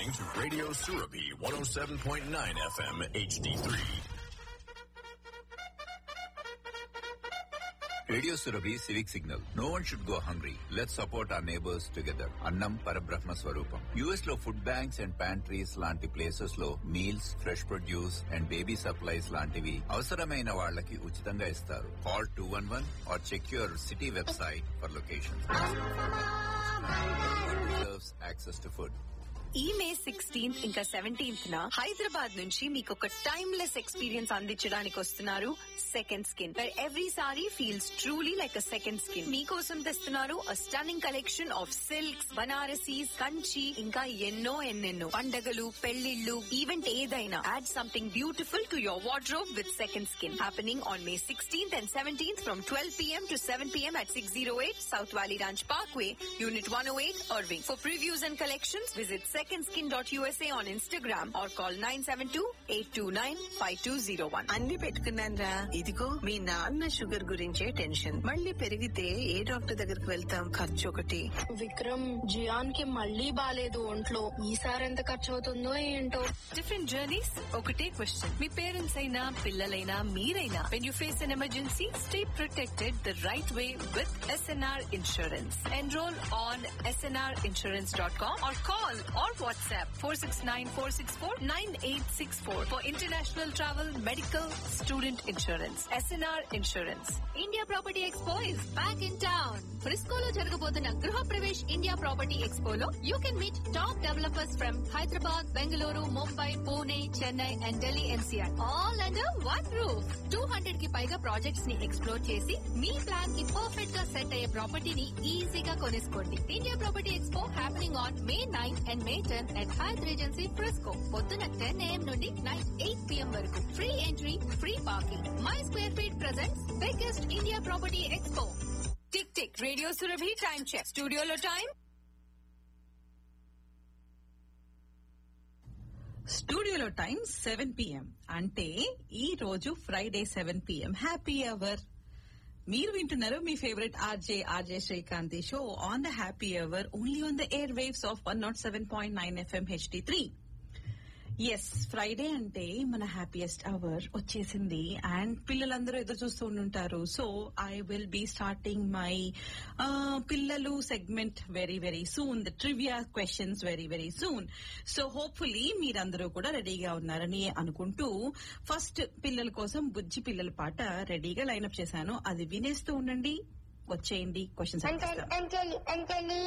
listening to Radio Surabi 107.9 FM HD3. Radio Surabhi civic signal no one should go hungry let support our neighbours together అన్నం పరబ్రహ్మ స్వరూపం US లో food banks and pantries లాంటి places లో meals fresh produce and baby supplies లాంటివి అవసరమైన వాళ్ళకి ఉచితంగా ఇస్తారు call two one one or check your city website for location access to food ఈ మే సిక్స్టీన్త్ ఇంకా సెవెంటీన్త్ న హైదరాబాద్ నుంచి మీకు ఒక టైమ్లెస్ ఎక్స్పీరియన్స్ అందించడానికి వస్తున్నారు second skin where every sari feels truly like a second skin మీకోసం తెస్తున్నారు a stunning collection of silks Banarasis Kanchi ఇంకా ఎన్నో ఎన్నెన్నో పండగలు పెళ్లిళ్ళు ఈవెంట్ ఏదైనా add something beautiful to your wardrobe with second skin happening on May sixteenth and seventeenth from twelve pm to 7 p.m. at 608 South Valley Ranch Parkway, Unit 108, Irving. For previews and collections, visit secondskin.usa on Instagram or call 972-829-5201. అన్ని పెట్టుకున్నానరా ఇదిగో మీ నాన్న sugar గురించే tension మళ్ళీ పెరిగితే ఏ doctor దగ్గరికి వెళ్తాం ఖర్చు ఒకటి విక్రమ్ జియాన్ కి మళ్ళీ బాలేదు ఒంట్లో ఈసారి ఎంత ఖర్చు అవుతుందో ఏంటో Different journeys, ఒకటే question. మీ పేరెంట్స్ అయినా పిల్లలైనా మీరైనా when you face an emergency, stay protected the right way with SNR Insurance. Enroll on snrinsurance.com or call or WhatsApp 469-464-9864 for international travel, medical, student insurance. SNR Insurance. India property expo is back in town ఫ్రిస్కోలో జరగబోతున్న Griha Pravesh India property ఎక్స్పోలో you can meet top developers from Hyderabad Bengaluru Mumbai Pune Chennai and Delhi NCR all under one roof two hundred కి పైగా projects ని explore చేసి మీ plan కి perfect గా సెట్ అయ్యే ప్రాపర్టీని ఈజీగా కొనేసుకోండి India property expo happening on May nine and May ten at Hyatt Regency Frisco పొద్దున టెన్ ఏఎం నుండి నైట్ ఎయిట్ పిఎం వరకు free entry free parking my square feet presents biggest India property expo Tick Tick Radio Surabhi time check. Studio lo time స్టూడియోలో time seven PM అంటే ఈ రోజు Friday seven PM happy hour మీరు వింటున్నారు మీ favourite RJ RJ Srikanthi show on the happy hour only on the air waves of one not seven point nine FM HD three yes Friday అంటే మన happiest hour వచ్చేసింది and పిల్లలందరూ ఎదురు చూస్తూ ఉంటారు so I will be starting my పిల్లలు segment very very soon the trivia questions very very soon so hopefully మీరందరూ కూడా రెడీగా ఉన్నారని అనుకుంటూ ఫస్ట్ పిల్లల కోసం బుజ్జి పిల్లల పాట రెడీగా లైన్అప్ చేశాను అది వినేస్తూ ఉండండి వచ్చేయండి క్వశ్చన్స్ అంజలి అంజలి అంజలి